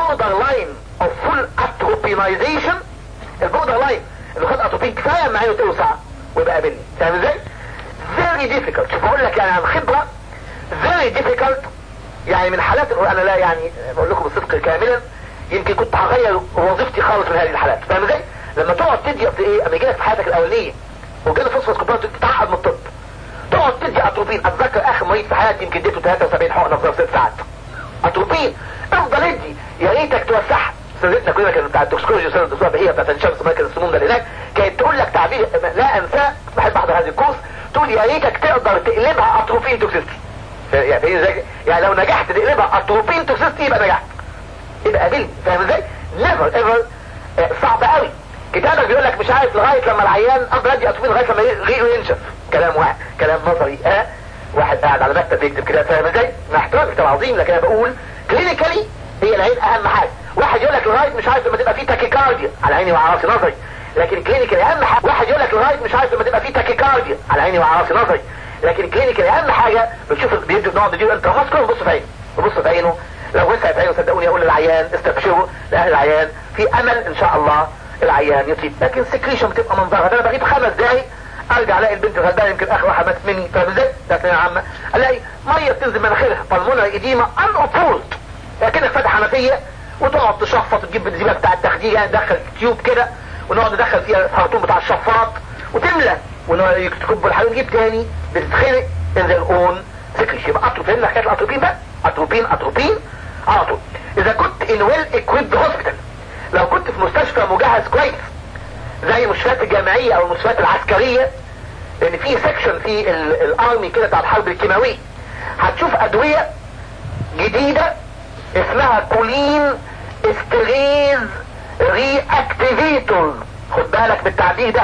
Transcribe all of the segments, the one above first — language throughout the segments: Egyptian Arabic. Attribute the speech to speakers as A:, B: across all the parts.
A: border line of full atropinization البوردر لاين اللي خد اتروبين كفايه معايا توسع ويبقى قابلني فاهم ازاي؟ very difficult شوف بقول لك يعني عن خبره very difficult يعني من حالات انا لا يعني بقول لكم الصدق كاملا يمكن كنت هغير وظيفتي خالص من هذه الحالات فاهم ازاي؟ لما تقعد تدي ايه اما يجي لك في حياتك الاولانيه وجالي فوسفورس كومباوند تتعقد من الطب تقعد تدي اتروبين اتذكر اخر مريض في حياتي يمكن اديته 73 حقنه في ست ساعات اتروبين افضل ادي يا ريتك توسعها سيدتنا كلنا كانت بتاع التوكسيكولوجي وسنة الدكتورة بهية بتاعت الشمس مركز السموم ده اللي هناك كانت تقول لك تعبير لا انساه بحب احضر هذه الكورس تقول يا ريتك تقدر تقلبها اتروبين توكسيستي يعني فاهم ازاي؟ يعني لو نجحت تقلبها اتروبين توكسيستي يبقى نجحت يبقى قابلني فاهم ازاي؟ نيفر ايفر صعب قوي كتابك بيقول لك مش عارف لغايه لما العيان افضل ادي اتروبين لغايه لما ريقه ينشف كلام واحد كلام نظري اه واحد قاعد على مكتب بيكتب كده فاهم ازاي؟ مع احترامي كتاب عظيم لكن انا بقول كلينيكالي هي العين اهم حاجه واحد يقول لك لغايه مش عارف لما تبقى فيه تاكيكارديا على عيني وعلى راسي نظري لكن كلينيكال اهم حاجه واحد يقول لك لغايه مش عارف لما تبقى فيه تاكيكارديا على عيني وعلى راسي نظري لكن كلينيكال اهم حاجه بتشوف بيدي نقعد نديله انت ماسكه وبص في عينه وبص في عينه لو وسع في عينه صدقوني اقول للعيان استبشروا لاهل العيان في امل ان شاء الله العيان يطيب لكن سكريشن بتبقى منظرها ده انا بغيب خمس دقايق ارجع الاقي البنت الغلبانه يمكن اخر واحده مات مني فاهم ازاي؟ ده يا عم الاقي ميه بتنزل مناخيرها بالمونر ايديما ان اوبوزد لكنك فاتح حنفيه وتقعد تشفط تجيب الزباله بتاع التخدير يعني تدخل تيوب كده ونقعد ندخل فيها الخرطوم بتاع الشفاط وتملى وتكب الحلوم نجيب تاني بتتخنق انزل اون سكريش يبقى اتروبين حكايه الاتروبين بقى اتروبين اتروبين على طول اذا كنت ان ويل اكويبد هوسبيتال لو كنت في مستشفى مجهز كويس زي المستشفيات الجامعيه او المستشفيات العسكريه لان في سكشن في الارمي كده بتاع الحرب الكيماويه هتشوف ادويه جديده اسمها كولين استريز ري اكتيفيتور خد بالك بالتعبير ده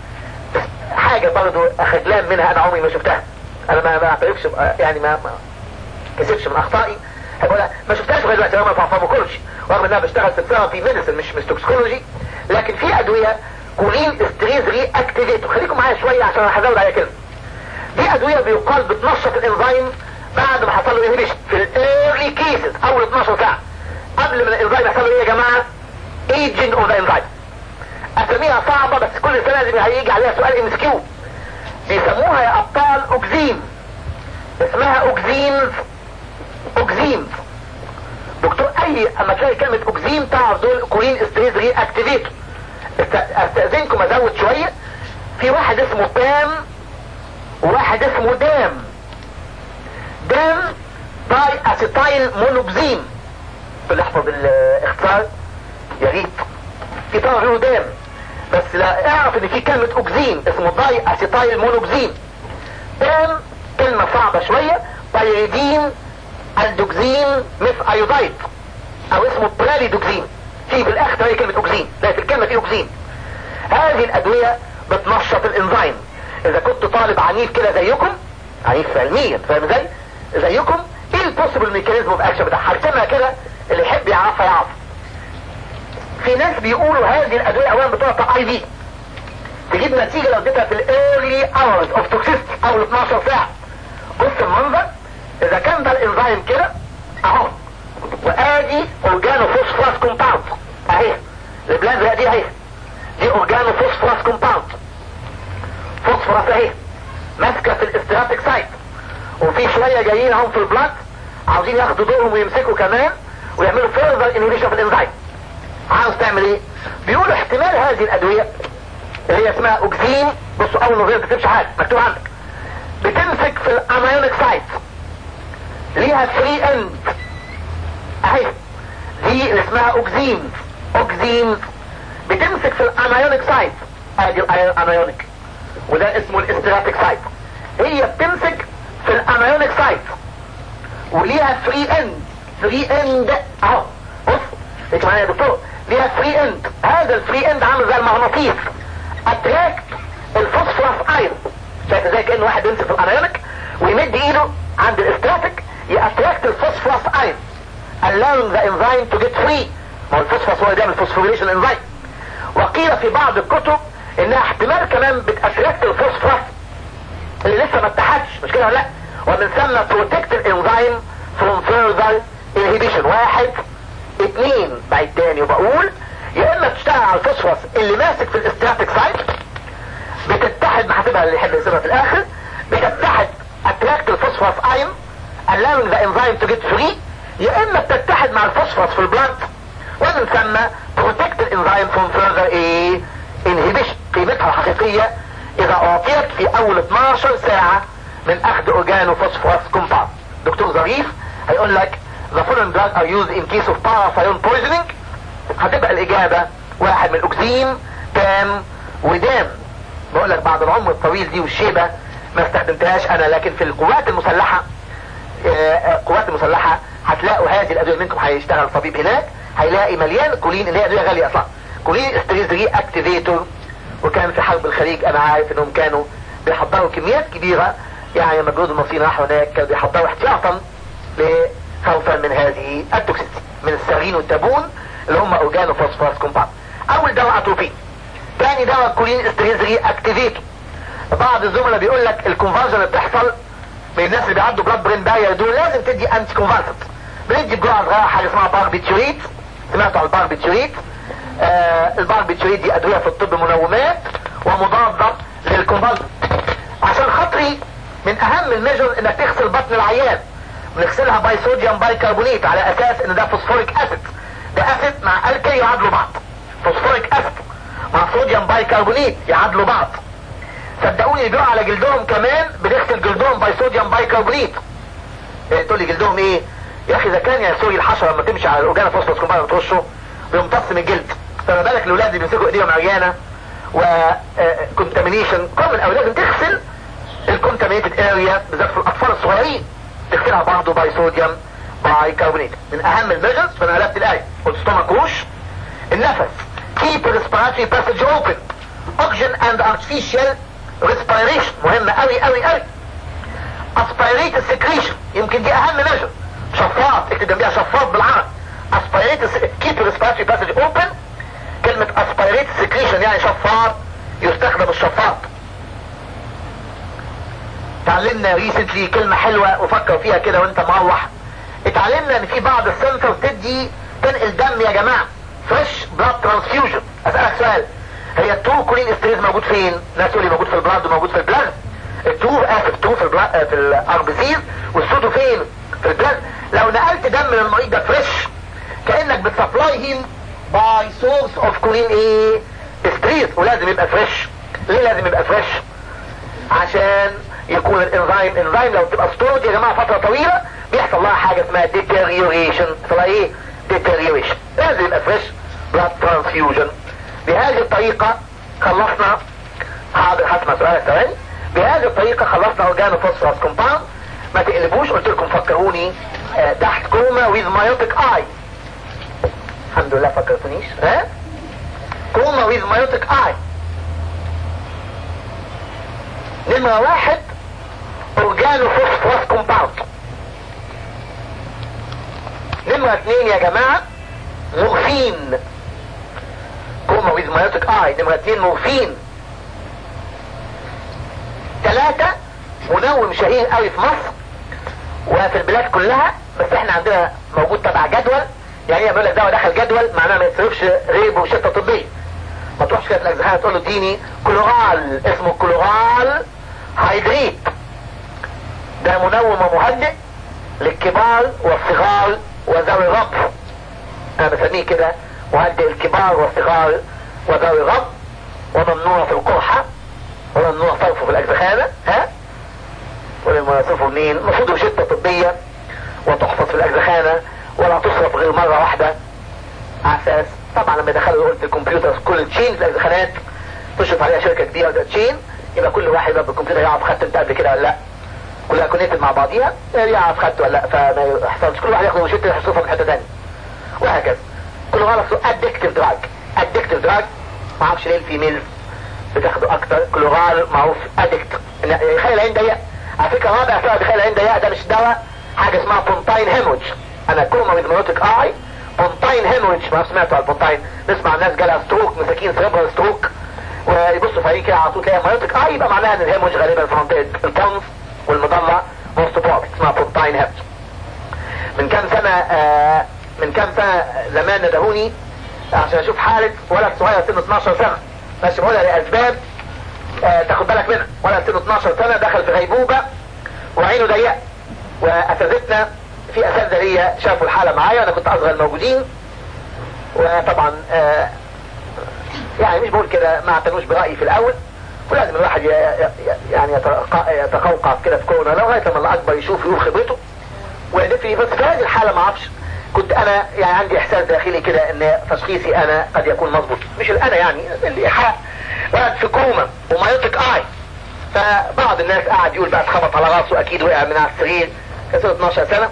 A: حاجة برضو خجلان منها انا عمري ما شفتها انا ما ما اعترفش يعني ما ما كسبش من اخطائي هقول ما شفتهاش لغايه دلوقتي انا ما فارماكولوجي رغم ان انا بشتغل في الثيرابي ميديسن مش مش توكسيكولوجي لكن في ادويه كولين استريز ري اكتيفيتور خليكم معايا شويه عشان انا هزود عليها كلمه دي ادويه بيقال بتنشط الانزيم بعد ما حصل له انهبيشن في الايرلي كيسز اول 12 ساعه قبل ما الانزيم يحصل له ايه يا جماعه ايجنج اوف ذا انزيم اساميها صعبه بس كل سنه لازم هيجي عليها سؤال ام اس كيو بيسموها يا ابطال اوكزين اسمها اوكزينز اوكزينز دكتور اي اما تلاقي كلمه اوكزين تعرف دول كولين استريز ري اكتيفيتور استاذنكم ازود شويه في واحد اسمه بام وواحد اسمه دام دام داي اسيتايل مونوكزين بنحفظ الاختصار يا ريت في طبعا غيره دام بس لا اعرف ان في كلمة اوكزين اسمه داي اسيتايل مونوكزين دام كلمة صعبة شوية بايريدين الدوكزين ميث ايودايد او اسمه براليدوكزين في في الاخر هي كلمة اوكزين لا في الكلمة في اوكزين هذه الادوية بتنشط الانزيم اذا كنت طالب عنيف كده زيكم عنيف علميا فاهم ازاي زيكم ايه البوسيبل ميكانيزم اوف اكشن بتاعها هرسمها كده اللي يحب يعرفها يعرف في ناس بيقولوا هذه الادويه اولا بتعطى اي في تجيب نتيجه لو اديتها في الايرلي اورز اوف توكسيستي اول 12 ساعه بص المنظر اذا كان ده الانزيم كده اهو وادي اورجانو فوسفورس كومباوند اهي البلازما دي اهي دي اورجانو فوسفورس كومباوند فوسفورس اهي ماسكه في الاستراتيك سايت وفي شويه جايين اهم في البلاد عاوزين ياخدوا دورهم ويمسكوا كمان ويعملوا فيرذر انهيبيشن في الانزيم عاوز تعمل ايه بيقولوا احتمال هذه الادويه اللي هي اسمها اوكسين بصوا اول نظريه ما تكتبش حاجه مكتوب عندك بتمسك في الاميونيك سايت ليها 3 اند اهي دي اللي اسمها اوكسين اوكسين بتمسك في الاميونيك سايت ادي الاميونيك وده اسمه الاستراتيك سايت هي بتمسك في الاميونيك سايت وليها 3 اند 3 اند اهو بص ليك معايا يا دكتور ليها 3 اند هذا الفري اند عامل زي المغناطيس اتراكت الفوسفورس ايرون شايف ازاي كان واحد يمسك في الانيونيك ويمد ايده عند الاستراتيك ياتراكت الفوسفورس ايرون allowing the enzyme to get free ما هو الفوسفورس هو اللي بيعمل فوسفوريليشن انزيم وقيل في بعض الكتب انها احتمال كمان بتاتراكت الفوسفورس اللي لسه ما اتحدش مش كده ولا لا ومن ثم protect الانزيم from further inhibition واحد اتنين بعيد تاني وبقول يا اما تشتغل على الفوسفورس اللي ماسك في الاستراتيك سايت بتتحد مع هتبقى اللي يحب يسيبها في الاخر بتتحد اتراكت الفوسفورس ايون allowing the enzyme to get free يا اما بتتحد مع الفوسفورس في البلاد ومن ثم protect الانزيم from further ايه inhibition قيمتها الحقيقية اذا اعطيت في اول 12 ساعة من اخذ اورجانو فوسفورس كومباوند دكتور ظريف هيقول لك the following drugs are used in case of parathion poisoning هتبقى الاجابة واحد من الاكسين تام ودام بقول لك بعد العمر الطويل دي والشيبة ما استخدمتهاش انا لكن في القوات المسلحة القوات المسلحة هتلاقوا هذه الادوية منكم هيشتغل طبيب هناك هيلاقي مليان كولين اللي هي ادوية غالية اصلا كولين استريز ري اكتيفيتور وكان في حرب الخليج انا عارف انهم كانوا بيحضروا كميات كبيرة يعني لما جنود المصريين راحوا هناك كانوا بيحضروا احتياطا خوفا من هذه التوكسيتي من السرين والتابون اللي هم اورجانو فوسفورس كومباوند اول دواء اتروبين تاني دواء كولين استريز ري اكتيفيتور بعض الزملاء بيقول لك الكونفرجن اللي بتحصل من الناس اللي بيعدوا بلاد برين بارير دول لازم تدي انتي كونفرسنت بندي بجرعه صغيره حاجه اسمها باربيتوريت سمعتوا عن الباربيتوريت آه الباربيتوريت دي ادويه في الطب منومات ومضاده للكونفرجن عشان خاطري من اهم الميجر انك تغسل بطن العيان بنغسلها باي صوديوم باي كربونيت على اساس ان ده فوسفوريك اسيد ده اسيد مع الكلي يعادلوا بعض فوسفوريك اسيد مع صوديوم باي كربونيت يعادلوا بعض صدقوني اللي بيقع على جلدهم كمان بنغسل جلدهم باي صوديوم باي كربونيت إيه تقول لي جلدهم ايه يا اخي اذا كان يا سوري الحشره لما تمشي على الاورجانا فوسفورس كومباوند وترشه بيمتص من الجلد فما بالك الاولاد اللي بيمسكوا ايديهم عريانه وكونتامينيشن كومن او لازم تغسل الكونتامينيتد اريا بالذات في الاطفال الصغيرين تغسلها برضه باي صوديوم باي كربونيت من اهم الميجرز فانا قلبت الايه قلت ستومك ووش النفس keep the respiratory passage open oxygen and artificial respiration مهمة قوي قوي قوي aspirate secretion يمكن دي اهم ميجر شفاط اكتب جنبيها شفاط بالعربي aspirate keep the respiratory passage open كلمة aspirate secretion يعني شفاط يستخدم الشفاط اتعلمنا ريسنتلي كلمة حلوة وفكر فيها كده وانت مروح اتعلمنا ان في بعض السنسر تدي تنقل دم يا جماعة فريش بلاد ترانسفيوجن اسألك سؤال هي التو كولين استريز موجود فين ناس تقول لي موجود في البلاد وموجود في البلاد التو اسف التو في البلاد في الاربسيز والسودو فين في البلاد لو نقلت دم من المريض ده فريش كانك بتسبلاي هيم باي سورس اوف كولين ايه استريز ولازم يبقى فريش ليه لازم يبقى فريش عشان يكون الانزيم الانزيم لو تبقى ستورد يا جماعه فتره طويله بيحصل لها حاجه اسمها ديتيريوريشن اسمها ايه ديتيريوريشن لازم يبقى فريش بلاد ترانسفيوجن بهذه الطريقة خلصنا حاضر هسمع سؤالك ثواني بهذه الطريقة خلصنا اورجانو فوسفورس كومباوند ما تقلبوش قلت لكم فكروني آه تحت كوما ويز مايوتيك اي الحمد لله فكرتونيش ها كوما ويز مايوتيك اي نمرة واحد اورجانو فوسفورس كومباوند نمرة اثنين يا جماعة مورفين كوما ويز مايوتيك اي نمرة اتنين مورفين تلاتة منوم شهير قوي في مصر وفي البلاد كلها بس احنا عندنا موجود تبع جدول يعني ايه بيقول لك دواء دخل جدول معناه ما يصرفش ريب وشتة طبية ما تروحش كده في الاجزخانة تقول له اديني كلورال اسمه كلورال هيدريت ده منوم ومهدئ للكبار والصغار وذوي الربط انا بسميه كده مهدئ الكبار والصغار وذوي الرب وممنوع في القرحة وممنوع صرفه في الاجزخانة ها ولما يصرفه منين المفروض روشتة طبية وتحفظ في الاجزخانة ولا تصرف غير مرة واحدة على اساس طبعا لما دخلوا قلت الكمبيوتر كل تشين في الاجزخانات تشرف عليها شركة كبيرة وده تشين يبقى كل واحد يبقى بالكمبيوتر يعرف خدت انت قبل كده ولا لا كلها كونيتد مع بعضيها يعرف خدت ولا لا فما يحصلش كل واحد ياخد روشتة يحصرفها في حتة ثانية وهكذا كل غلط ادكتيف دراج ادكتيف دراج ما اعرفش ليه الفيميلز بتاخده اكتر كل غال معروف ادكت يخلي العين ضيق على فكره رابع سبب يخلي العين ضيق ده مش دواء حاجه اسمها بونتاين هيموج انا كوما ويز ميوتيك اي بونتاين هيموج ما سمعتوا على البونتاين نسمع الناس جالها ستروك مساكين سيربرال ستروك ويبصوا في عين كده على طول تلاقي ميوتيك اي يبقى معناها ان الهيموج غالبا في منطقه الكنف والمضله موست بروبلم اسمها بونتاين هيموج من كام سنه آه من كام سنة زمان ندهوني عشان اشوف حالة ولد صغير سنه 12 سنة بس بقولها لاسباب آه تاخد بالك منها ولد سنه 12 سنة دخل في غيبوبة وعينه ضيقة واساتذتنا في اساتذة ليا شافوا الحالة معايا وانا كنت اصغر الموجودين وطبعا آه يعني مش بقول كده ما اعتنوش برأيي في الاول ولازم الواحد يعني يتقوقع كده في كورونا لغايه لما الاكبر يشوف يقول خبرته ويدفي بس في هذه الحاله ما اعرفش كنت انا يعني عندي احساس داخلي كده ان تشخيصي انا قد يكون مظبوط مش الانا يعني اللي حق ولد في كوما ومايوتك اي فبعض الناس قاعد يقول بقى اتخبط على راسه اكيد وقع من على السرير كان 12 سنه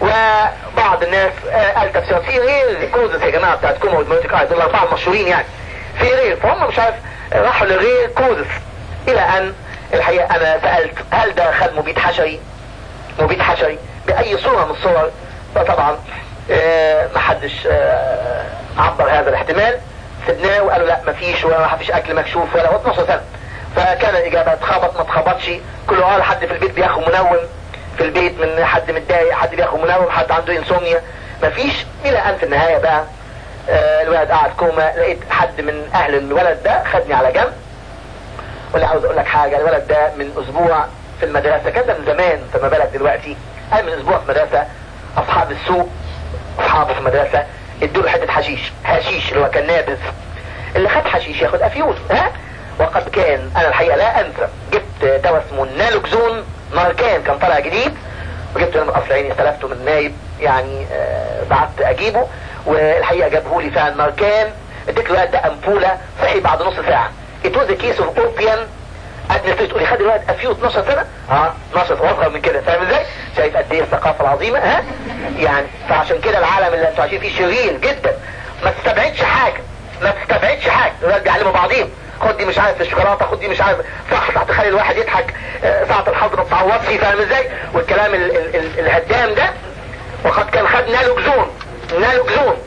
A: وبعض الناس قال تفسير في غير كوزس يا جماعه بتاعت كوما والمايوتك اي دول اربعه مشهورين يعني في غير فهم مش عارف راحوا لغير كوزس الى ان الحقيقة انا سألت هل ده خد مبيد حشري مبيد حشري باي صورة من الصور فطبعا آه محدش آه عبر هذا الاحتمال سبناه وقالوا لا مفيش ولا مفيش اكل مكشوف ولا هو 12 سنة فكان الاجابة اتخبط ما اتخبطش كل قال حد في البيت بياخد منوم في البيت من حد متضايق حد بياخد منوم حد عنده انسوميا مفيش الى ان في النهاية بقى آه الولد قاعد كوما لقيت حد من اهل الولد ده خدني على جنب واللي عاوز اقول لك حاجة الولد ده من اسبوع في المدرسة كان ده من زمان فما بالك دلوقتي قال من اسبوع في مدرسة اصحاب السوق اصحابه في المدرسة ادوا له حتة حشيش حشيش اللي هو كان نابذ اللي خد حشيش ياخد افيون ها وقد كان انا الحقيقة لا انسى جبت دواء اسمه النالوكزون ناركان كان طالع جديد وجبته انا من قصر عيني استلفته من نايب يعني آه بعت اجيبه والحقيقة جابه لي فعلا ناركان اديت له ده امبولة صحي بعد نص ساعة it was a case of opium ادنى تقولي خد الوقت افيو 12 سنة اه 12 واصغر من كده فاهم ازاي شايف قد ايه الثقافة العظيمة ها يعني فعشان كده العالم اللي انتوا عايشين فيه شرير جدا ما تستبعدش حاجة ما تستبعدش حاجة الولاد بيعلموا بعضيهم خد دي مش عارف الشوكولاته خد دي مش عارف صح تخلي الواحد يضحك ساعة الحظ ما تتعوضش فاهم ازاي والكلام ال ال ال الهدام ده وقد كان خد نالوكزون نالوكزون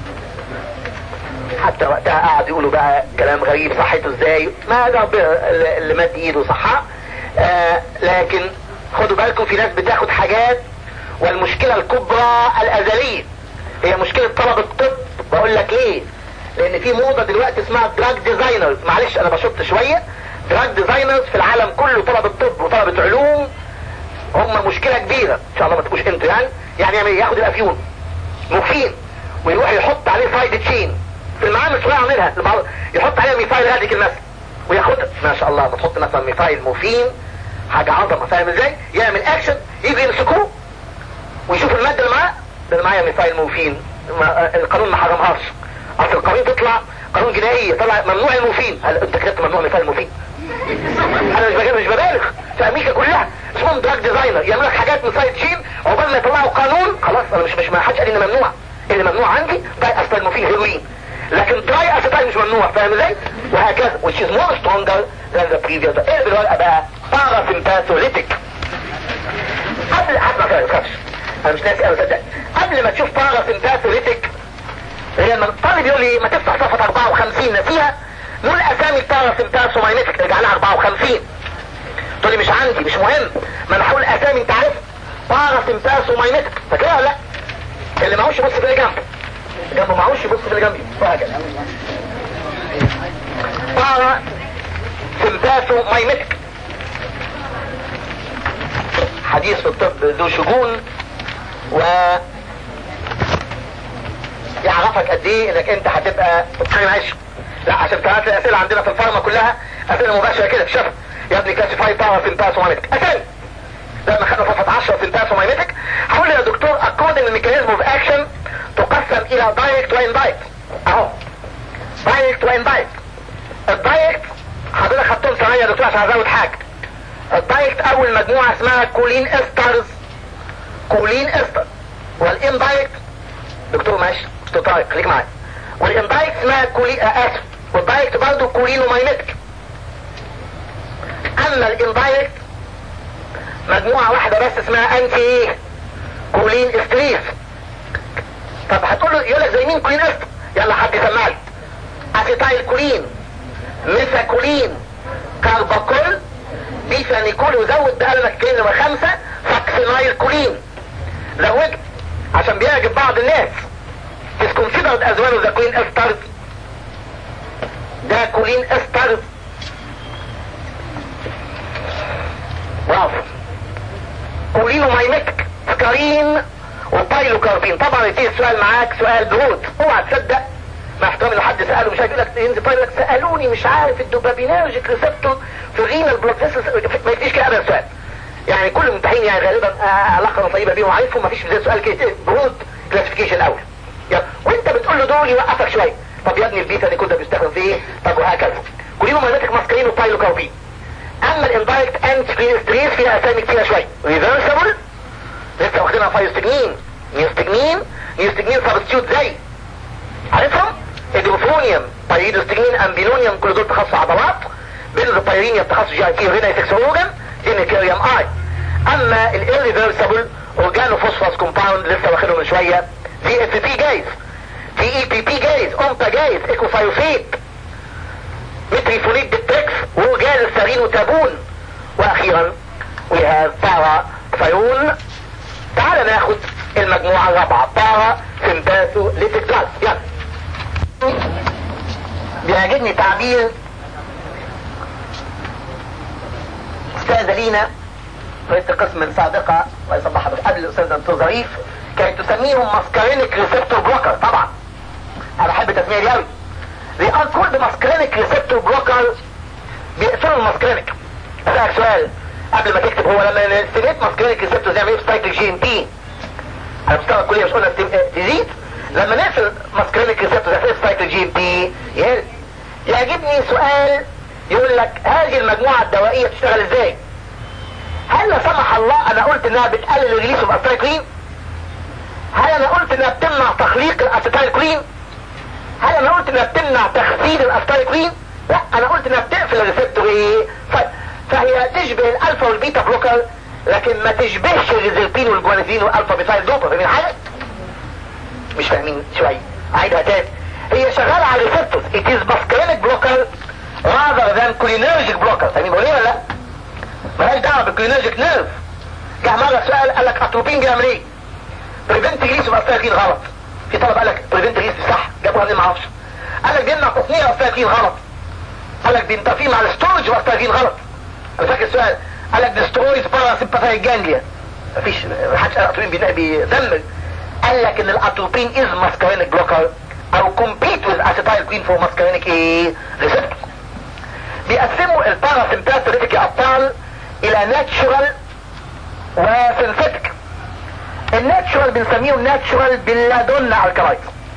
A: حتى وقتها قعد يقولوا بقى كلام غريب صحته ازاي ما ده اللي مد ايده صحها آه لكن خدوا بالكم في ناس بتاخد حاجات والمشكلة الكبرى الازلية هي مشكلة طلب الطب بقول لك ليه لان في موضة دلوقتي اسمها دراج ديزاينرز معلش انا بشط شوية دراج ديزاينرز في العالم كله طلب الطب وطلبة علوم هم مشكلة كبيرة ان شاء الله ما تبقوش انتوا يعني يعني يعمل ياخد الافيون مفين ويروح يحط عليه سايد تشين في المعامل شوية عاملها يحط عليها ميثايل راديكال مثلا وياخدها ما شاء الله بتحط مثلا ميثايل موفين حاجة عظمة فاهم ازاي يعمل اكشن يجي يمسكوه ويشوف المادة اللي معاه ده اللي معايا ميثايل موفين ما القانون ما حرمهاش اصل القانون تطلع قانون جنائي يطلع ممنوع الموفين هل انت كتبت ممنوع ميثايل الموفين انا مش بجيب مش ببالغ في امريكا كلها اسمهم دراج ديزاينر يعملوا لك حاجات من سايد شين عقبال ما يطلعوا قانون خلاص انا مش مش ما حدش قال لي ممنوع اللي ممنوع عندي ده اصلا الموفين هيروين لكن تراي اسيتايل مش ممنوع فاهم ازاي وهكذا which is more stronger than the previous ايه بالورقه بقى باراسمباثوليتيك قبل حد ما تخافش انا مش ناسي انا صدق قبل ما تشوف باراسمباثوليتيك هي لما الطالب يقول لي ما تفتح صفحه 54 نسيها نقول اسامي الباراسمباثوماينيتيك ارجع لها 54 تقول لي مش عندي مش مهم ما انا هقول اسامي انت عارف باراسمباثوماينيتيك فاكرها ولا لا اللي معهوش يبص في اللي جنبه جنبه معهوش يبص في اللي جنبي وهكذا بارا سمباثو مايمتك حديث في الطب ذو شجون و يعرفك قد ايه انك انت هتبقى بتقيم عيش لا عشان ثلاث الاسئله عندنا في الفارما كلها اسئله مباشره كده تشوف يا ابني كلاسيفاي باور سمباثو مايمتك اسامي لما خدنا صفحه 10 سمباثو مايمتك هقول لي يا دكتور according الميكانيزم اوف اكشن تقسم الى دايركت واندايركت اهو دايركت واندايركت الدايركت حضرتك خدتهم ثانية يا دكتور عشان ازود حاجة الدايركت اول مجموعة اسمها كولين استرز كولين استر والاندايركت دكتور ماشي دكتور طارق خليك معايا والاندايركت اسمها كولين اسف والدايركت برضه كولينوماينتك اما الاندايركت مجموعة واحدة بس اسمها انتي ايه كولين استريس طب هتقول له يقول لك زي مين كولين استر يلا حد يسمع لي اسيتايل كولين ميثاكولين كارباكول بيفانيكول وزود بقلبك كلمة خمسة فاكسينايل كولين زود عشان بيعجب بعض الناس is considered as one of the queen esters ده كولين استرز برافو كولينو مايمتك سكارين وبايلو كاربين طبعا يصير السؤال معاك سؤال برود اوعى تصدق مع احترامي لو حد ساله مش هيقول لك ينزل طيب لك سالوني مش عارف الدوبابينرجيك ريسبتور في الرينال بلاد ما يجيش كده ابدا السؤال يعني كل الممتحنين يعني غالبا آه، علاقه طيبه بيهم وعارفهم مفيش زي سؤال كده برود كلاسيفيكيشن الاول يلا وانت بتقول له دول يوقفك شويه طب يا ابني البيتا دي كنت بيستخدم في ايه طب وهكذا كلهم مهمتك ماسكرين وبايلو كاربين اما الاندايركت اند سكرين ستريس فيها اسامي كتيره شويه ريفرسبل لسه واخدينها فايوستجنين نيوستجنين نيوستجنين سبستيوت زي عارفهم ادروفونيوم بايدوستجنين امبيلونيوم كل دول تخصص عضلات بنزوبايرينيوم تخصص جي اي تي رينا سكس اورجن جينيكاريوم اي اما الاريفرسبل اورجانو فوسفورس كومباوند لسه واخدهم من شويه في اف بي جايز في اي بي بي جايز اومبا جايز ايكوفايوفيت متريفونيك بالتكس وجاز السرين وتابون واخيرا we have بارا فيون تعال ناخد المجموعة الرابعة بارا سمباثو ليتك جلاس يلا بيعجبني تعبير استاذة لينا رئيسة القسم السابقة الله يصبحها قبل الاستاذ دكتور ظريف كانت تسميهم ماسكارينيك ريسبتور بلوكر طبعا انا بحب التسمية دي قوي they are called ماسكارينيك ريسبتور بلوكر بيقفلوا الماسكارينيك اسالك سؤال قبل ما تكتب هو لما نستميت ماسكارينيك ريسبتور زي ما ايه في سايكل جي ام بي على مستوى الكلية مش قلنا تزيد لما نقفل ماسكارينيك ريسبتور زي في سايكل جي ام بي يعجبني سؤال يقول لك هذه المجموعة الدوائية بتشتغل ازاي هل لا سمح الله انا قلت انها بتقلل الريليس اوف اسيتايلكولين هل انا قلت انها بتمنع تخليق الاسيتايلكولين هل انا قلت انها بتمنع تخزين الاسيتايلكولين لا انا قلت انها بتقفل الريسبتور ايه فهي تشبه الالفا والبيتا بلوكر لكن ما تشبهش الريزلبين والجوانزين والالفا بيسايل دوبا فاهمين حاجه مش فاهمين شويه عيدها تاني هي شغاله على الريسبتورز it is muscarinic blocker rather than cholinergic blocker فاهمين بقول ايه ولا لا مالهاش دعوه بالكلينرجيك نيرف جه مره سؤال قال لك اتروبين بيعمل ايه بريفنت ريليس واسيتايلين غلط في طلب قال لك بريفنت ريليس صح جابوها منين ما اعرفش قال لك بيمنع تصنيع واسيتايلين غلط قال لك بينتفي مع الستورج واسيتايلين غلط انا فاكر السؤال قال لك ديسترويز باراسيمباثيك جانجليا مفيش محدش قال اتروبين بيدمر قال لك ان الاتروبين از ماسكارينيك بلوكر او كومبيت وذ اسيتايلكوين فور ماسكارينيك ايه ريسبتور بيقسموا الباراسيمباثيك ابطال الى ناتشورال وسينثيتك الناتشورال بنسميه ناتشورال بلادونا الكلايت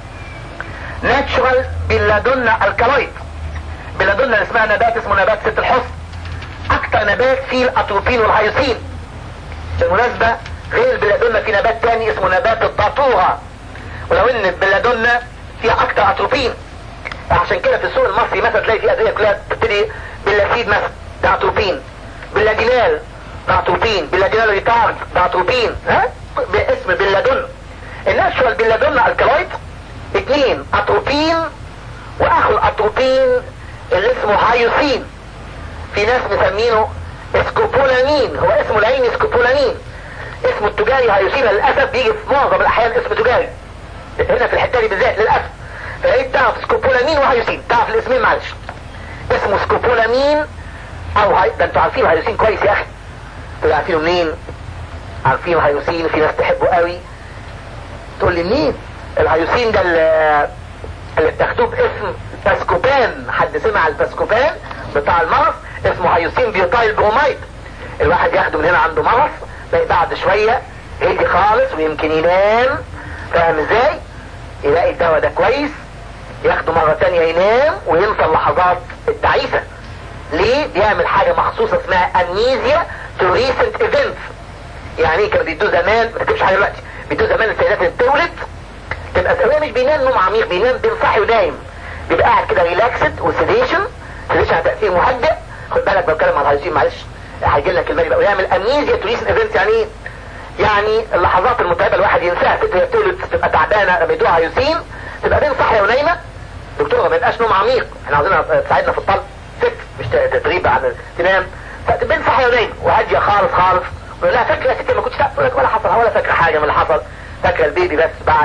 A: ناتشورال بلادونا الكلايت بلادونا اسمها نبات اسمه نبات ست الحسن اكتر نبات فيه الاتروبين والهيوسين بالمناسبة غير البلادونا في نبات تاني اسمه نبات الداتورة ولو ان البلادونا فيها اكتر اتروبين عشان كده في السوق المصري مثلا تلاقي في ادويه كلها بتبتدي باللاسيد مثلا ده اتروبين باللادينال ده اتروبين باللادينال ريتارد ده اتروبين ها باسم بلادون الناتشورال بلادون الكلايت اتنين اتروبين واخو الاتروبين اللي اسمه هايوسين في ناس مسمينه اسكوبولامين هو اسمه العلمي اسكوبولامين اسمه التجاري هايوسين للاسف بيجي في معظم الاحيان اسم تجاري هنا في الحته دي بالذات للاسف فقيت تعرف سكوبولامين وهايوسين تعرف الاسمين معلش اسمه سكوبولامين او هاي ده انتوا عارفين هايوسين كويس يا اخي انتوا عارفينه منين عارفين هايوسين في ناس تحبه قوي تقول لي مين الهايوسين ده اللي اللي بتاخدوه باسم باسكوبان حد سمع الباسكوبان بتاع المرض اسمه هايوسين بيوتايل برومايد الواحد ياخده من هنا عنده مرض تلاقي بعد شوية هدي خالص ويمكن ينام فاهم ازاي يلاقي الدواء ده كويس ياخده مرة تانية ينام وينسى اللحظات التعيسة ليه يعمل حاجة مخصوصة اسمها امنيزيا تو ريسنت ايفنتس يعني ايه كانوا بيدوه زمان ما تكتبش حاجة دلوقتي بيدوه زمان السيدات اللي بتولد تبقى هو مش بينام نوم عميق بينام بين صاحي ونايم بيبقى قاعد كده ريلاكسد وسيديشن سيديشن على تأثير مهدئ خد بالك بتكلم على الهيجين معلش هيجي لك المجد بقى ويعمل امنيزيا تو ريسنت ايفنتس يعني ايه يعني اللحظات المتعبة الواحد ينساها ست وهي بتولد تبقى تعبانة لما يدوها هيوسين تبقى بين صاحية ونايمة دكتور ما يبقاش نوم عميق احنا عاوزينها تساعدنا في الطلب ست مش تدريب عن تنام بين صاحية ونايمة وهادية خالص خالص لا فاكرة يا ست ما كنتش تقول لك ولا حصل ولا فاكرة حاجة من اللي حصل فاكرة البيبي بس بعد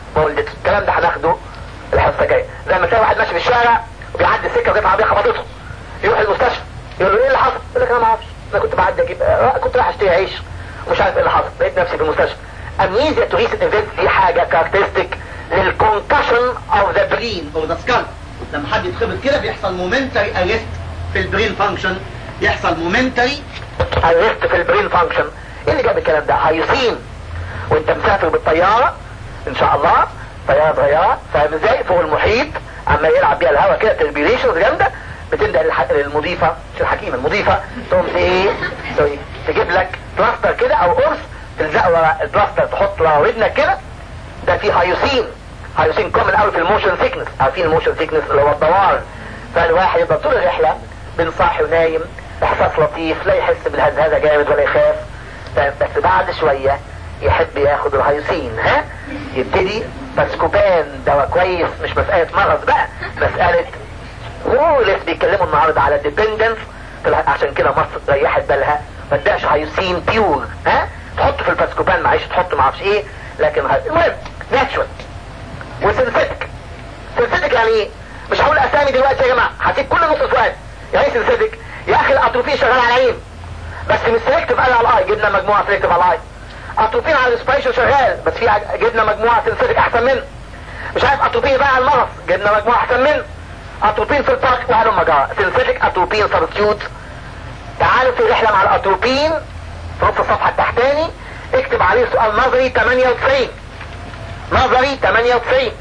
A: ما ولدتش الكلام ده هناخده الحصه الجايه زي ما تلاقي واحد ماشي في الشارع وبيعدي السكه وجت عربيه خبطته يروح المستشفى يقول له ايه اللي حصل؟ يقول لك انا ما اعرفش انا كنت بعدي اجيب آه كنت رايح اشتري عيش ومش عارف ايه اللي حصل لقيت نفسي في المستشفى امنيزيا تو ريسنت ايفنت دي حاجه كاركترستيك للكونكشن اوف ذا برين او ذا سكال لما حد يتخبط كده بيحصل مومنتري اريست في البرين فانكشن يحصل مومنتري اريست في البرين فانكشن ايه اللي جاب الكلام ده هيصين وانت مسافر بالطياره ان شاء الله طياره صغيره فاهم ازاي فوق المحيط عما يلعب بيها الهواء كده تربيليشنز جامده بتبدا للمضيفه مش الحكيمه المضيفه تقوم ايه تسوي تجيب لك بلاستر كده او قرص تلزقه ورا البلاستر تحط ورا ودنك كده ده فيه هيوسين هيوسين كومن قوي في الموشن سيكنس عارفين الموشن سيكنس اللي هو الدوار فالواحد يبقى طول الرحله بين صاحي ونايم احساس لطيف لا يحس بالهزهزه جامد ولا يخاف بس بعد شويه يحب ياخد الهيوسين ها يبتدي بسكوبان دواء كويس مش مسألة مرض بقى مسألة هو لسه بيتكلموا النهارده على ديبندنس عشان كده مصر ريحت بالها ما اداش هيوسين بيور ها تحطه في الباسكوبان معلش تحطه ما اعرفش ايه لكن المهم ناتشورال وسنسيتك سنسيتك يعني ايه مش هقول اسامي دلوقتي يا جماعه هسيب كل نص سؤال يعني ايه سنسيتك يا اخي الاتروفين شغال على العين بس مش سلكتيف قال على الاي جبنا مجموعه سلكتيف على الاي اتروبين على الاسبريشن شغال بس في جبنا مجموعه سنسيتك احسن منه مش عارف اتروبين بقى على المغص جبنا مجموعه احسن منه اتروبين في البارك وهلم مجرى سنسيتك اتروبين سبستيوت تعالوا في رحله مع الاتروبين في نص الصفحه التحتاني اكتب عليه سؤال نظري 98 نظري 98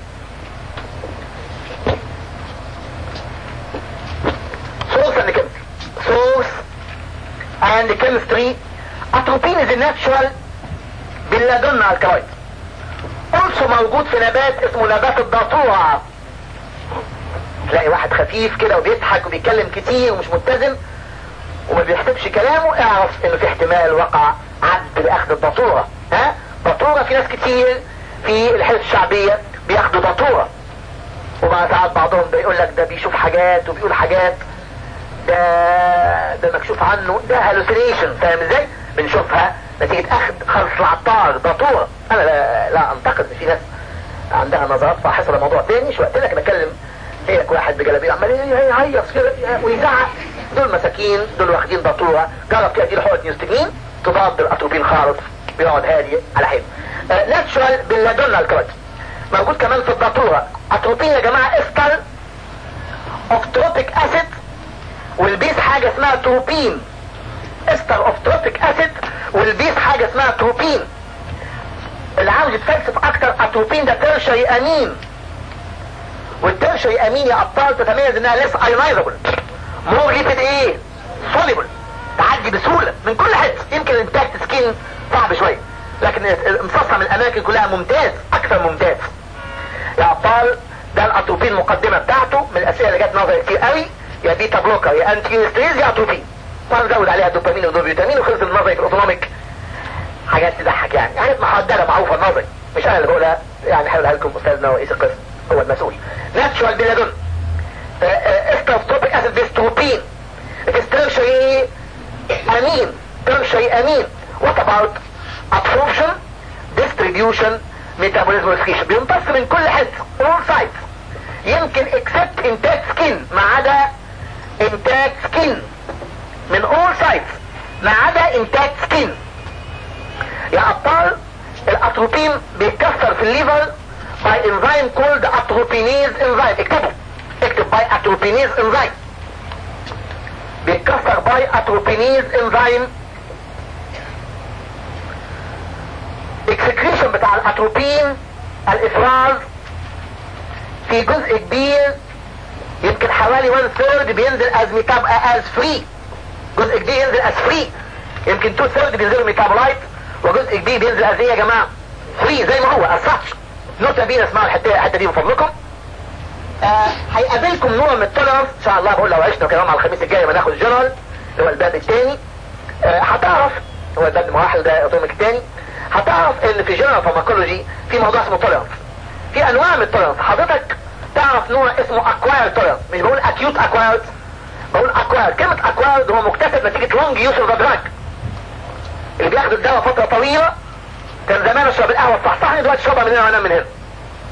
A: source and chemistry source and chemistry atropine is a natural باللادنا الكلايد also موجود في نبات اسمه نبات الداتورة تلاقي واحد خفيف كده وبيضحك وبيتكلم كتير ومش متزن وما بيحسبش كلامه اعرف انه في احتمال وقع عد لاخذ الداتورة ها داتورة في ناس كتير في الحياة الشعبية بياخدوا داتورة وبعد ساعات بعضهم بيقول لك ده بيشوف حاجات وبيقول حاجات ده ده مكشوف عنه ده هالوسينيشن فاهم ازاي بنشوفها نتيجة اخذ خلص العطار داتورة انا لا, لا انتقد في ناس عندها نظرات فاحصة لموضوع تاني مش وقت لك بتكلم هيك واحد بجلابيه عمال يهيص كده ويزعق دول مساكين دول واخدين داتورة جرب تأتي لحقنة نيوستجين تضاد الاتروبين خالص بيقعد هادي على حين ناتشورال باللادونا الكويت موجود كمان في الداتورة اتروبين يا جماعة استر اوف تروبيك اسيد والبيس حاجة اسمها تروبين استر اوف تروبيك اسيد والبيس حاجة اسمها تروبين اللي عاوز يتفلسف اكتر اتروبين ده ترشري امين والترشري امين يا ابطال تتميز انها ليس ايونايزابل مور ليبيد ايه سوليبل تعدي بسهولة من كل حته يمكن الانتاج سكين صعب شوية لكن امتصاصها من الاماكن كلها ممتاز اكثر ممتاز يا ابطال ده الاتروبين المقدمة بتاعته من الاسئلة اللي جت نظري كتير قوي يا بيتا بلوكر يا انتي ستريز يا اتروبين وانا زود عليها دوبامين ودوبيوتامين وخلص النظري في الاوتونوميك حاجات تضحك يعني حاجات محددة معروفة النظري مش انا اللي بقولها يعني هقولها لكم استاذنا ورئيس القسم هو المسؤول ناتشوال بيلادون استروبيك اسيد بيستروبين بتسترشي امين ترشي امين what about absorption distribution metabolism modification بيمتص من كل حته all sides يمكن except intact skin ما عدا intact skin من all sides ما عدا intact skin يا ابطال الاتروبين بيتكسر في الليفر by enzyme called atropinase enzyme اكتبوا اكتب by atropinase enzyme بيتكسر by atropinase enzyme اكسكريشن بتاع الاتروبين الافراز في جزء كبير يمكن حوالي 1 ثيرد بينزل از ميتاب از فري جزء كبير ينزل از فري يمكن 2 ثيرد بينزلوا ميتابولايت وجزء كبير بينزل از ايه يا جماعه فري زي ما هو از ساتش نوتة بينا اسمعوا الحته الحته دي من فضلكم آه هيقابلكم نوع من التولرنس ان شاء الله بقول لو عشنا كمان على الخميس الجاي لما ناخد الجنرال اللي هو الباب الثاني آه هتعرف هو الباب المراحل ده اوتوميك الثاني هتعرف ان في جنرال فارماكولوجي في موضوع اسمه تولرنس في انواع من التولرنس حضرتك تعرف نوع اسمه اكوايرد تولرنس مش بقول اكيوت اكوايرد بقول اكوايرد كلمة اكوايرد هو مكتسب نتيجة لونج يوز اوف دراج اللي بياخد الدواء فترة طويلة كان زمان اشرب القهوة الصحصحني دلوقتي اشربها من هنا وانام من هنا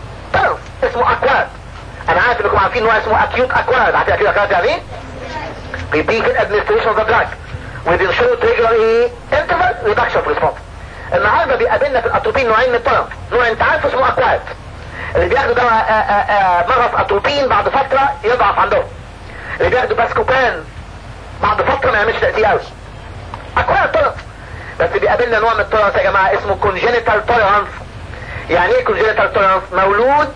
A: اسمه اكواد انا عارف انكم عارفين نوع اسمه اكيوت اكواد عارفين اكيوت اكواد يعني ايه repeated administration of the drug within short regular ايه interval reduction of response النهارده بيقابلنا في الاتروبين نوعين من الطرف نوع انت عارف اسمه اكواد اللي بياخدوا دواء مغص اتروبين بعد فترة يضعف عندهم اللي بياخدوا باسكوبان بعد فترة ما يعملش تأثير قوي اكواد طرف بس بيقابلنا نوع من التولرانس يا جماعة اسمه congenital tolerance يعني ايه congenital tolerance مولود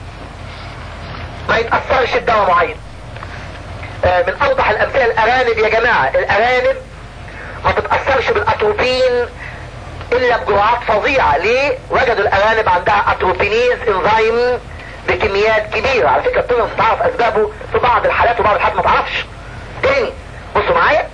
A: ما يتأثرش بدواء معين آه من اوضح الامثله الارانب يا جماعة الارانب ما تتأثرش بالاتروبين الا بجرعات فظيعة ليه وجدوا الارانب عندها اتروبينيز انزيم بكميات كبيرة على فكرة التولرانس تعرف اسبابه في بعض الحالات وبعض الحالات ما تعرفش تاني بصوا معايا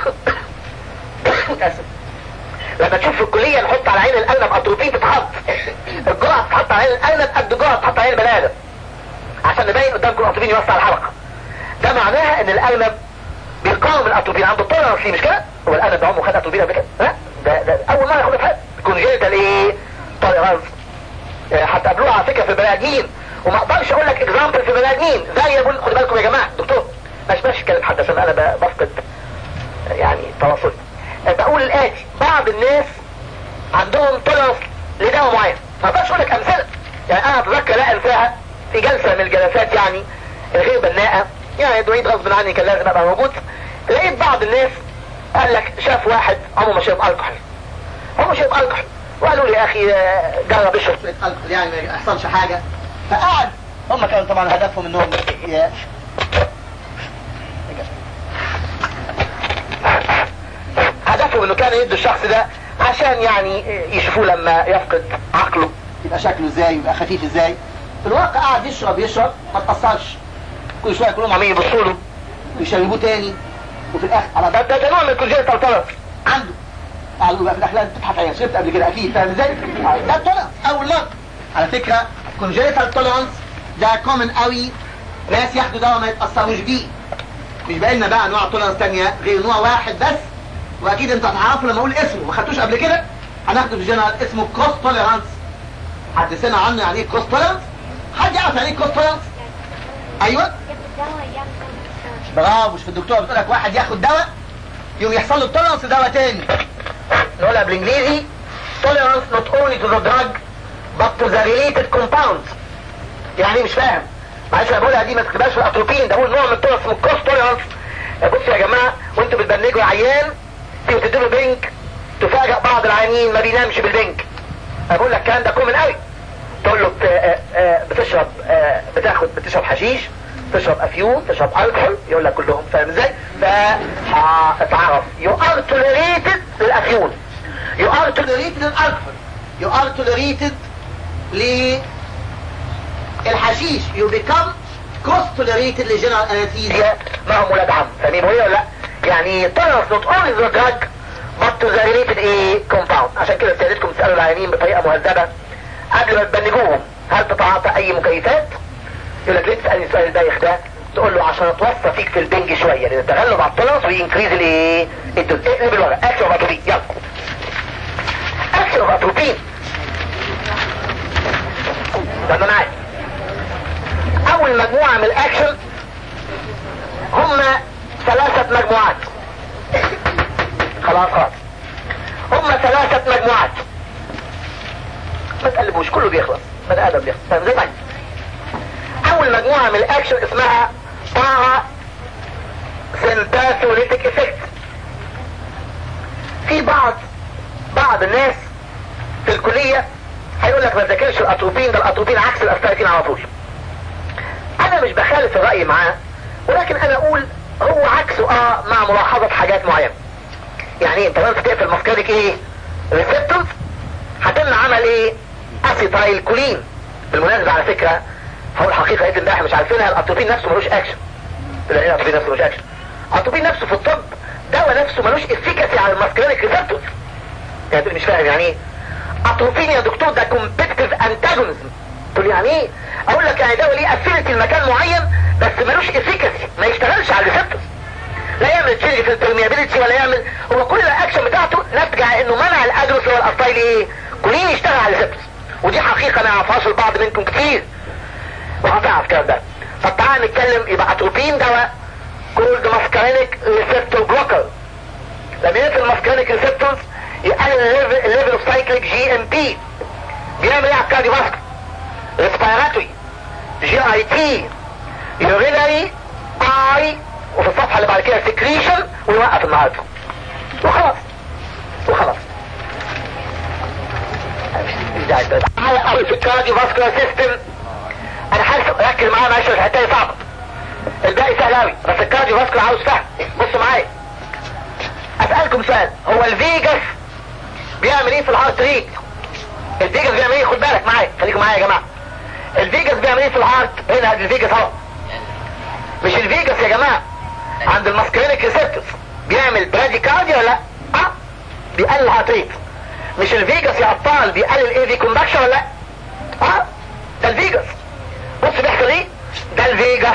A: اسف لما تشوف في الكلية نحط على عين الارنب اتروبين تتحط الجرعة تتحط على عين الارنب قد جرعة تتحط على عين البني ادم عشان نبين قدامكم الاتروبين يوسع الحلقة ده معناها ان الارنب بيقاوم الاتروبين عنده تولرانس مش كده هو الارنب ده عمره خد اتروبين قبل كده لا ده, ده اول مرة ياخدها في حياته كونجينيتال ايه تولرانس حتى قابلوها على فكرة في البني ادمين وما اقدرش اقول لك اكزامبل في البني ادمين زي يقول خدوا بالكم يا جماعة دكتور مش ماشي كلام حد عشان انا بفقد يعني تواصل بقول الاتي بعض الناس عندهم تولرانس لدواء معين ما اقدرش اقول لك امثله يعني انا اتذكر لا انساها في جلسه من الجلسات يعني غير بناءه يعني دعيد غصب عني كان لازم ابقى موجود لقيت بعض الناس قال لك شاف واحد عمره ما شرب الكحول عمره شرب الكحول وقالوا لي يا اخي جرب اشرب الكحول يعني ما يحصلش حاجه فقعد هم كانوا طبعا هدفهم انهم هدفهم انه كان يدوا الشخص ده عشان يعني يشوفوه لما يفقد عقله يبقى شكله ازاي يبقى خفيف ازاي في الواقع قاعد يشرب يشرب ما تأثرش كل شويه كلهم عمالين يبصوا له ويشربوه تاني وفي الاخر على ده, ده, ده نوع من الكونجنتال تولرنس عنده قالوا بقى في الاخر لازم تضحك عليها شربت قبل كده اكيد فاهم ازاي؟ ده التولرنس اول مرة على فكره كونجنتال تولرنس ده كومن قوي ناس ياخدوا دواء ما يتأثروش بيه مش باقي لنا بقى انواع تولرنس تانية غير نوع واحد بس واكيد انت هتعرفوا لما اقول اسمه ما خدتوش قبل كده هناخده في جنرال اسمه كروس توليرانس حد سمع عنه يعني ايه كروس توليرانس حد يعرف يعني ايه كروس توليرانس ايوه برافو مش في الدكتور بتقول لك واحد ياخد دواء يوم يحصل له توليرانس دواء تاني نقولها بالانجليزي tolerance not only to the drug but to the related compounds يعني مش فاهم معلش انا بقولها دي ما تكتبهاش في الاتروبين ده بقول نوع من التوليرانس اسمه كروس توليرانس بصوا يا جماعه وانتوا بتبنجوا عيان تيجي تديله بنك تفاجئ بعض العيانين ما بينامش بالبنك اقول لك الكلام ده كومن قوي تقول له بتشرب بتاخد بتشرب حشيش تشرب افيون تشرب الكحول يقول لك كلهم فاهم ازاي فتعرف يو ار توليريتد للافيون يو ار توليريتد للالكحول يو ار توليريتد للحشيش يو بيكم كروس توليريتد لجنرال انستيزيا ما هم ولاد عم فاهمين ولا لا يعني tolerance not only the drug but to the related ايه compound عشان كده سيادتكم تسألوا العيانين بطريقة مهذبة قبل ما تبنجوهم هل تتعاطى اي مكيفات يقول لك ليه تسألني السؤال البايخ ده تقول له عشان اتوصى فيك في البنج شوية لان التغلب على التولرنس وينكريز الايه الدوز اقلب الورق اكشن اوف اتروبين يلا اكشن اوف اتروبين ده انا معاك اول مجموعة من الاكشن هم ثلاثة مجموعات خلاص خلاص هم ثلاثة مجموعات ما تقلبوش كله بيخلص بني ادم بيخلص فاهم زي ما اول مجموعة من الاكشن اسمها بارا سنتاسوليتيك افكت في بعض بعض الناس في الكلية هيقول لك ما تذاكرش الاتروبين ده الاتروبين عكس الاستايتين على طول انا مش بخالف الرأي معاه ولكن انا اقول هو عكسه اه مع ملاحظة حاجات معينة يعني انت لازم تقفل ماسكاريك ايه ريسبتورز هتمنع عمل ايه اسيتايل كولين بالمناسبة على فكرة هو الحقيقة ايه امبارح مش عارفينها الاتروبين نفسه ملوش اكشن ايه الاتروبين نفسه ملوش اكشن الاتروبين نفسه في الطب دواء نفسه ملوش افيكاسي على الماسكاريك ريسبتورز يعني تقول مش فاهم يعني ايه اتروبين يا دكتور ده كومبيتيتيف انتاجونيزم تقول يعني ايه اقول لك يعني دواء ليه افينيتي لمكان معين بس ملوش افيكاسي ما يشتغلش على الريسبتورز لا يعمل تشينج في البرميابيلتي ولا يعمل هو كل الاكشن بتاعته ناتجه انه منع الادروس هو الاستايل ايه كلين يشتغل على الريسبتورز ودي حقيقة ما يعرفهاش البعض منكم كتير وهتعرف الكلام ده طب تعالى نتكلم يبقى اتروبين دواء كولد ماسكارينيك ريسبتور بلوكر لما يقتل الماسكارينيك ريسبتورز يقلل الليفل اوف سايكليك جي ام بي بيعمل ايه على الكارديو فاسكولار ريسبيراتوري جي اي تي يورينري اي وفي الصفحه اللي بعد كده سكريشن ويوقف النهارده وخلاص وخلاص على قوي في الكارديو فاسكولار سيستم انا حاسس ركز معايا معلش الحته دي صعبه الباقي سهل قوي بس الكارديو فاسكولار عاوز فهم بصوا معايا اسالكم سؤال هو الفيجاس بيعمل ايه في الهارت ريت الفيجاس بيعمل ايه خد بالك معايا خليكم معايا يا جماعه الفيجاس بيعمل ايه في الهارت هنا الفيجاس اهو مش الفيجاس يا جماعه عند الماسكرينيك ريسبتورز بيعمل براديكارديا ولا لا اه بيقلل الهارت ريت مش الفيجاس يا ابطال بيقلل ايه في كوندكشن ولا لا اه ده الفيجاس بص بيحصل ايه ده الفيجاس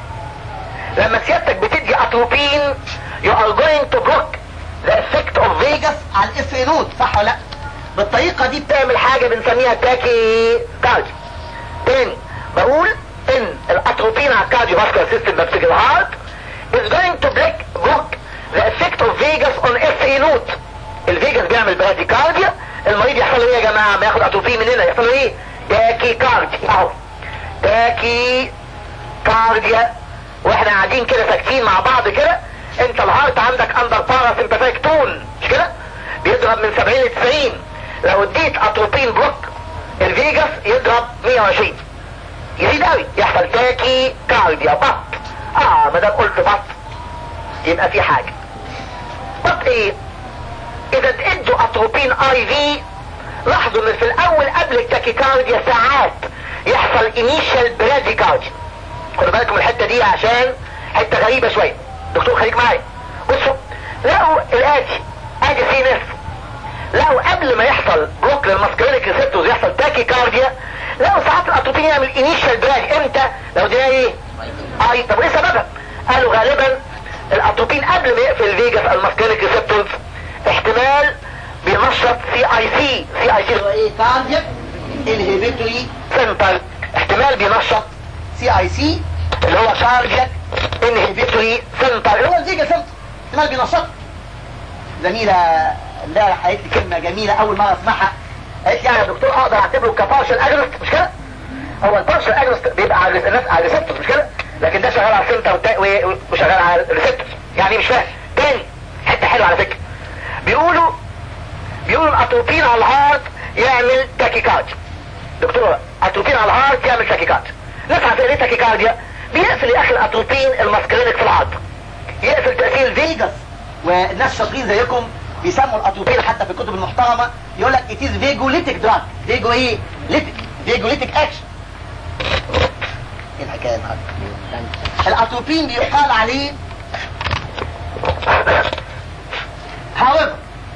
A: لما سيادتك بتدي اتروبين you are going to block the effect of Vegas على الاف اي نود صح ولا لا بالطريقة دي بتعمل حاجة بنسميها تاكي كارديو تاني بقول ان الاتروبين على الكارديو فاسكولار سيستم نفس الهارت is going to block, block the effect of Vegas on FA node الفيجاس بيعمل براديكارديا المريض يحصل له ايه يا جماعة ما ياخد اتروبين من هنا يحصل له ايه تاكي كارديا اهو تاكي كارديا واحنا قاعدين كده ساكتين مع بعض كده انت الهارت عندك اندر بارا سمباثيك تون مش كده بيضرب من 70 ل 90 لو اديت اتروبين بلوك الفيجاس يضرب 120 يزيد قوي يحصل تاكي كارديا بط اه ما دام قلت بط يبقى في حاجه بط ايه اذا ادوا اتروبين اي في لاحظوا ان في الاول قبل التاكيكارديا ساعات يحصل انيشال براديكارديا خدوا بالكم الحته دي عشان حته غريبه شويه دكتور خليك معايا بصوا لقوا الاتي ادي سي نس لقوا قبل ما يحصل بلوك للماسكرينيك ريسبتورز يحصل تاكي كارديا لقوا ساعات الاتروبين يعمل انيشال براج امتى لو دي ايه اي طب ايه سببها قالوا غالبا الاتروبين قبل ما يقفل الفيجاس الماسكرينيك ريسبتورز احتمال بينشط سي اي سي سي اي سي اللي هو ايه كاردياك انهبيتوري سنتر احتمال بينشط سي اي سي اللي هو كاردياك انهبيتوري سنتر اللي هو الفيجا سنتر احتمال بينشط زميلة امبارح قالت لي كلمة جميلة أول مرة أسمعها قالت لي يعني يا دكتور أقدر أعتبره كبارشل أجرست مش كده؟ هو البارشل أجرست بيبقى على الناس على الريسبتور مش كده؟ لكن ده شغال على السنتر وشغال على الريسبتور يعني مش فاهم تاني حتة حلوة على فكرة بيقولوا بيقولوا الاتروبين على الهارت يعمل تاكيكارديا دكتور اتروبين على الهارت يعمل تاكيكارديا ناس عارفين ايه تاكيكارديا بيقفل يا اخي الاتروبين الماسكرينك في العظم يقفل تاثير الفيجاس والناس شاطرين زيكم بيسموا الاتروبين حتى في الكتب المحترمه يقول لك اتيز فيجوليتيك دراج فيجو ايه ليتيك فيجوليتيك اكشن ايه الحكايه النهارده الاتروبين بيقال عليه however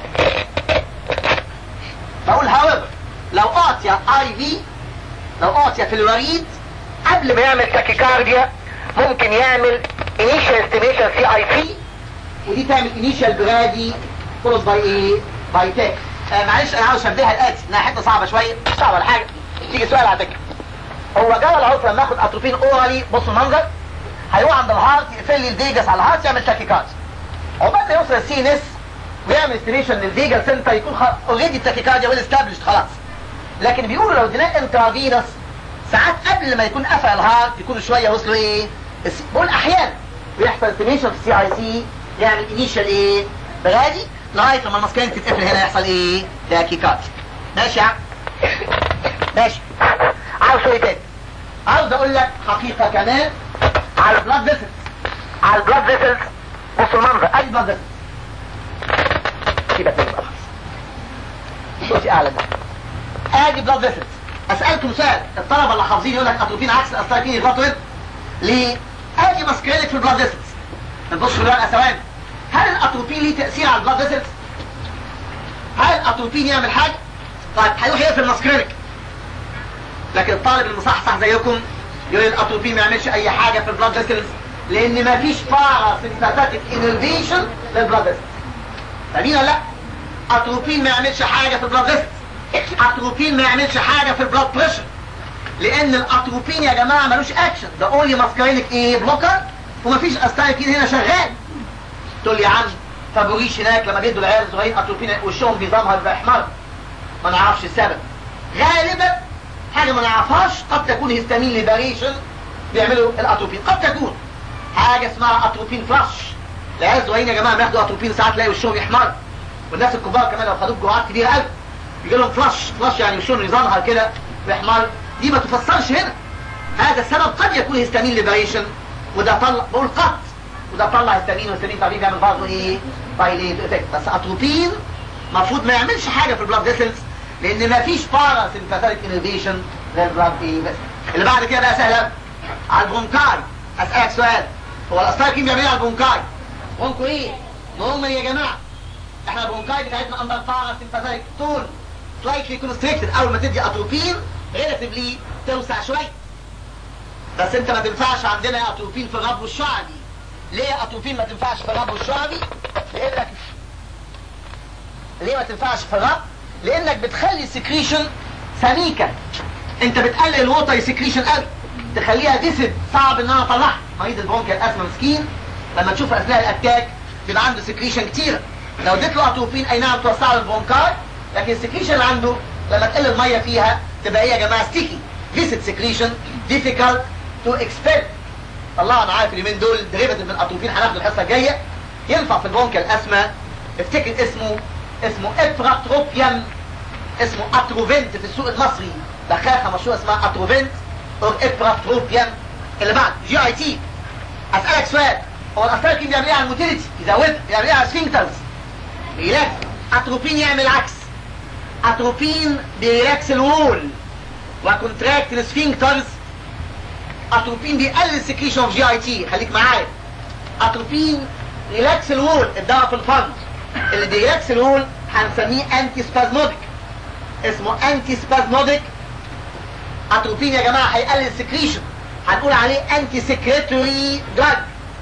A: بقول however لو اعطي اي في لو اعطي في الوريد قبل ما يعمل تاكيكارديا ممكن يعمل initial estimation سي اي سي ودي تعمل initial برادي followed by ايه باي تاك آه معلش انا عاوز اشبهها الاتي انها حته صعبه شويه مش صعبه ولا حاجه تيجي سؤال على فكره هو جرى العرف لما اخد اتروبين اورالي بصوا المنظر هيروح عند الهارت يقفل لي الفيجاس على الهارت يعمل تاكيكارديا عقبال ما يوصل السي ان اس ويعمل استيميشن للفيجا سنتر يكون اوريدي التاكيكارديا ويل استابلشد خلاص لكن بيقولوا لو اديناه انترافينوس ساعات قبل ما يكون قفل الهارت يكونوا شويه وصلوا ايه بقول احيانا بيحصل استيميشن في السي اي سي يعمل انيشال ايه برادي لغايه لما المسكين تتقفل هنا يحصل ايه تاكيكارديا ماشي يا عم ماشي عاوز ايه تاني عاوز اقول لك حقيقه كمان على البلاد فيسلز على البلاد فيسلز بصوا المنظر ادي بلاد فيسلز سيبك من الخلاص صوتي اعلى ده ادي بلاد فيسلز اسالكم سؤال الطلبه اللي حافظين يقول لك اتروبين عكس الاستايكين يغلطوا ايه ليه ادي ماسكرينك في البلاد فيسلز نبص في الورقه ثواني هل الاتروبين ليه تاثير على البلاد فيسلز هل الاتروبين يعمل حاجه طيب هيروح يقفل ماسكرينك لكن الطالب المصحصح زيكم يقول الاتروبين ما يعملش اي حاجه في البلاد فيسلز لان ما فيش بارا سيمباثيك انرفيشن للبلاد فيسلز فاهمين ولا لا اتروبين ما يعملش حاجه في البلاد فيسلز اتروبين ما يعملش حاجه في البلاد بريشر لان الاتروبين يا جماعه ملوش اكشن ده اونلي ماسكارينك ايه بلوكر ومفيش استايكين هنا شغال تقول لي يا عم فابوريش هناك لما جدوا العيال الصغيرين اتروبين وشهم بيظهر باحمر ما نعرفش السبب غالبا حاجه ما نعرفهاش قد تكون هيستامين ليبريشن بيعملوا الاتروبين قد تكون حاجه اسمها اتروبين فلاش العيال الصغيرين يا جماعه بياخدوا اتروبين ساعات تلاقي وشهم يحمر والناس الكبار كمان لو خدوه بجرعات كبيره قوي يجي لهم فلاش فلاش يعني وشهم يظهر كده بيحمر دي ما تفسرش هنا هذا السبب قد يكون هيستامين ليبريشن وده طلع بقول قد وده طلع هيستامين والهيستامين طبيعي بيعمل برضه ايه بايليت افكت بس اتروبين المفروض ما يعملش حاجه في البلاد فيسلز لان ما فيش بارا سيمباثيك انرفيشن للبلاد ايه بس اللي بعد كده بقى سهله على البرونكاي اسالك سؤال هو الاستايكين بيعمل ايه على البرونكاي برونكو ايه نورمال يا جماعه احنا البرونكاي بتاعتنا اندر بارا سيمباثيك تون سلايتلي كونستريكتد اول ما تدي اتروبين ريلاتيفلي توسع شويه بس انت ما تنفعش عندنا اتروبين في الرب الشعبي ليه اتروبين ما تنفعش في الرب الشعبي لانك ليه ما تنفعش في الرب لانك بتخلي السكريشن سميكه انت بتقلل الووتر سكريشن قوي تخليها ديسد صعب ان انا اطلعها مريض البرونكيال اسما مسكين لما تشوف اثناء الاتاك بيبقى عنده سكريشن كتيره لو اديت له اتروبين اي نعم توسع له البرونكاي لكن السكريشن اللي عنده لما تقل الميه فيها تبقى ايه يا جماعه ستيكي ديسد سكريشن difficult to expel الله انا عارف اليومين دول ديريفيتيف من الاتروبين هناخده الحصه الجايه ينفع في البرونكيال اسما افتكر اسمه اسمه افراتروبيوم اسمه اتروفنت في السوق المصري بخاخه مشهوره اسمها اتروفنت او افراتروبيوم اللي بعد جي اي تي اسالك سؤال هو الاستايكين بيعمل ايه على الموتيليتي يزودها بيعمل ايه على السفنكترز بيريلاكس اتروبين يعمل العكس اتروبين بيريلاكس الوول وكونتراكت السفنكترز اتروبين بيقلل السكريشن اوف جي اي تي خليك معايا اتروبين ريلاكس الوول الدواء في الفرد اللي بيريلاكس الوول هنسميه انتي سبازموديك اسمه انتي سبازموديك اتروبين يا جماعه هيقلل السكريشن هنقول عليه انتي سكريتوري دراج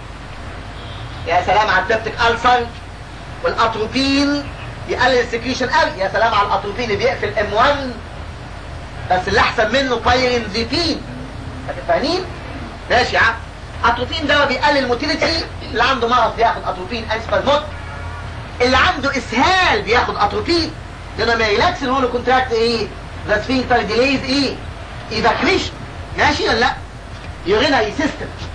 A: يا سلام على الدبتك ألسر والاتروبين يقلل السكريشن قوي يا سلام على الاتروبين اللي بيقفل ام 1 بس اللي احسن منه بايرنزيبين فاهمين ماشي يا عم اتروبين ده بيقلل الموتيليتي اللي عنده مرض بياخد اتروبين انسبازمود اللي عنده اسهال بياخد اتروبين لانه ما يريلاكس الهولو كونتراكت ايه ذا سفينكتر ديليز ايه ايفاكريشن ماشي ولا لا يورينري سيستم